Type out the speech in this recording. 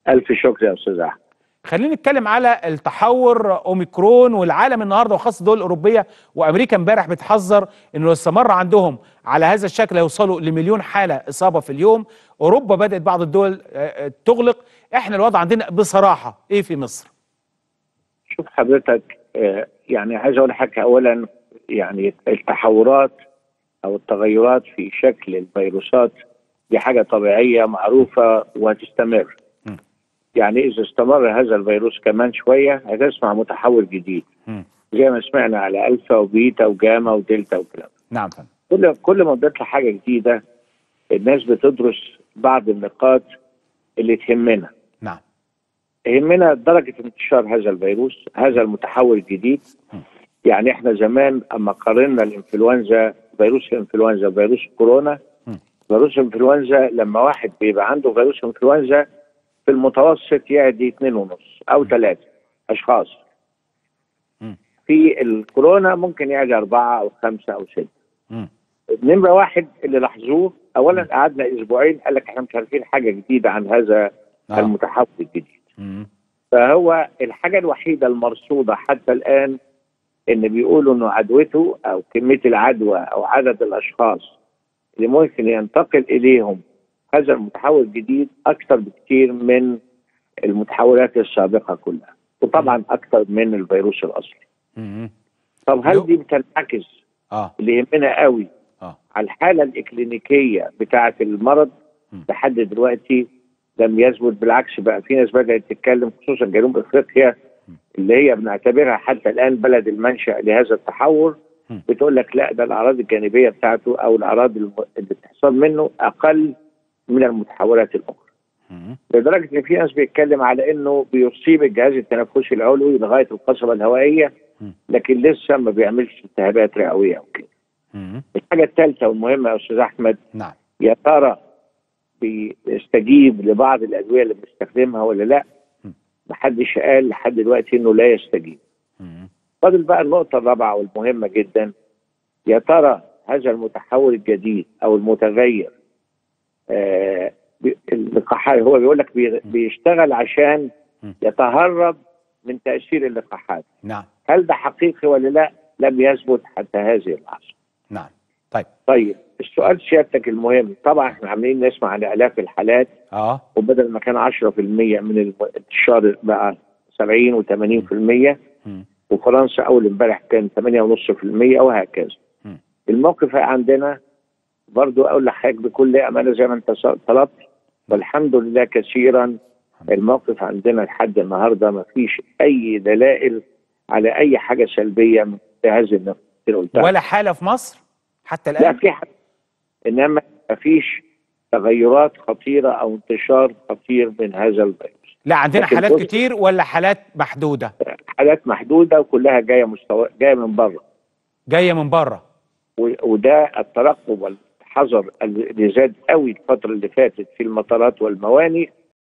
الف شكر يا استاذ احمد خلينا نتكلم على التحور اوميكرون والعالم النهارده وخاصه الدول الاوروبيه وامريكا امبارح بتحذر انه لو استمر عندهم على هذا الشكل هيوصلوا لمليون حاله اصابه في اليوم اوروبا بدات بعض الدول آه، آه، تغلق احنا الوضع عندنا بصراحه ايه في مصر شوف حضرتك آه، يعني عايز اقول لحضرتك اولا يعني التحورات او التغيرات في شكل الفيروسات دي حاجه طبيعيه معروفه وهتستمر م. يعني اذا استمر هذا الفيروس كمان شويه هتسمع متحول جديد مم. زي ما سمعنا على الفا وبيتا وجاما ودلتا والكلام نعم فندم كل كل ما بتطلع حاجه جديده الناس بتدرس بعض النقاط اللي تهمنا نعم يهمنا درجة انتشار هذا الفيروس هذا المتحول الجديد يعني احنا زمان اما قارنا الانفلونزا فيروس الانفلونزا وفيروس كورونا مم. فيروس الانفلونزا لما واحد بيبقى عنده فيروس انفلونزا في المتوسط يعدي اثنين ونص او ثلاثة اشخاص مم. في الكورونا ممكن يعدي أربعة أو خمسة أو ستة مم. نمرة واحد اللي لاحظوه أولا قعدنا أسبوعين قال لك احنا مش عارفين حاجة جديدة عن هذا آه. المتحول الجديد مم. فهو الحاجة الوحيدة المرصودة حتى الآن إن بيقولوا إنه عدوته أو كمية العدوى أو عدد الأشخاص اللي ممكن ينتقل إليهم هذا المتحول الجديد أكثر بكثير من المتحولات السابقة كلها وطبعا أكثر من الفيروس الأصلي مم. طب لو- هل دي بتنعكس اه اللي يهمنا قوي اه على الحالة الإكلينيكية بتاعة المرض م. لحد دلوقتي لم يثبت بالعكس بقى في ناس بدأت تتكلم خصوصا جنوب أفريقيا اللي هي بنعتبرها حتى الآن بلد المنشأ لهذا التحور م. بتقول لك لا ده الأعراض الجانبية بتاعته أو الأعراض الم- اللي بتحصل منه أقل من المتحولات الأخرى مم. لدرجة إن في ناس بيتكلم على إنه بيصيب الجهاز التنفسي العلوي لغاية القصبة الهوائية م. لكن لسه ما بيعملش التهابات رئوية أو كده مم. الحاجة الثالثة والمهمة يا أستاذ أحمد نعم يا ترى بيستجيب لبعض الادويه اللي بنستخدمها ولا لا م. محدش قال لحد دلوقتي انه لا يستجيب مم. فاضل بقى النقطه الرابعه والمهمه جدا يا ترى هذا المتحول الجديد او المتغير آه بي- اللقاحات هو بيقول لك بي- بيشتغل عشان م. يتهرب من تاثير اللقاحات نعم هل ده حقيقي ولا لا لم يثبت حتى هذه اللحظه نعم طيب طيب السؤال سيادتك المهم طبعا احنا عاملين نسمع عن الاف الحالات اه وبدل ما كان 10% من الانتشار بقى 70 و80% مم. وفرنسا اول امبارح كان 8.5% وهكذا. مم. الموقف عندنا برضو اقول لحضرتك بكل امانه زي ما انت طلبت والحمد لله كثيرا الموقف عندنا لحد النهارده ما فيش اي دلائل على اي حاجه سلبيه من هذه النقطه اللي قلتها. ولا حاله في مصر حتى لا الان في حاجة انما ما فيش تغيرات خطيره او انتشار خطير من هذا الفيروس. لا عندنا لكن حالات بص- كتير ولا حالات محدوده حالات محدوده وكلها جايه مستوى جايه من بره جايه من بره و- وده الترقب والحذر اللي زاد قوي الفتره اللي فاتت في المطارات والموانئ